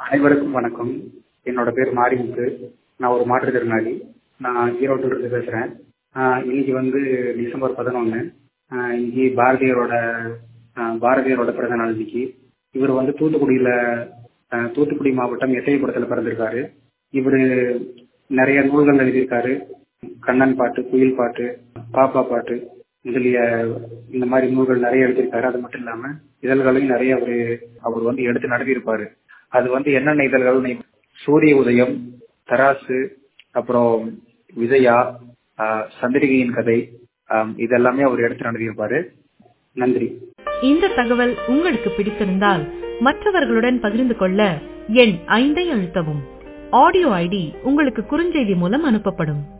அனைவருக்கும் வணக்கம் என்னோட பேர் மாரிமுத்து நான் ஒரு மாற்றுத்திறனாளி நான் ஈரோட்டில் இருந்து பேசுகிறேன் இன்னைக்கு வந்து டிசம்பர் பதினொன்று இன்னைக்கு பாரதியாரோட ஆஹ் பாரதியாரோட பிறந்த நாள் இன்னைக்கு இவர் வந்து தூத்துக்குடியில் தூத்துக்குடி மாவட்டம் எட்டயபுரத்தில் பிறந்திருக்காரு இவர் நிறைய நூல்கள் எழுதியிருக்காரு கண்ணன் பாட்டு குயில் பாட்டு பாப்பா பாட்டு முதலிய இந்த மாதிரி நூல்கள் நிறைய எழுதியிருக்காரு அது மட்டும் இல்லாம இதழ்களையும் நிறைய அவரு அவர் வந்து எடுத்து நடத்தியிருப்பாரு அது வந்து என்னென்ன இதழ்கள் சூரிய உதயம் தராசு அப்புறம் விஜயா ஆஹ் சந்திரிகையின் கதை ஆஹ் இதெல்லாமே அவர் எடுத்து நடத்தியிருப்பாரு நன்றி இந்த தகவல் உங்களுக்கு பிடித்திருந்தால் மற்றவர்களுடன் பகிர்ந்து கொள்ள எண் ஐந்தை அழுத்தவும் ஆடியோ ஐடி உங்களுக்கு குறுஞ்செய்தி மூலம் அனுப்பப்படும்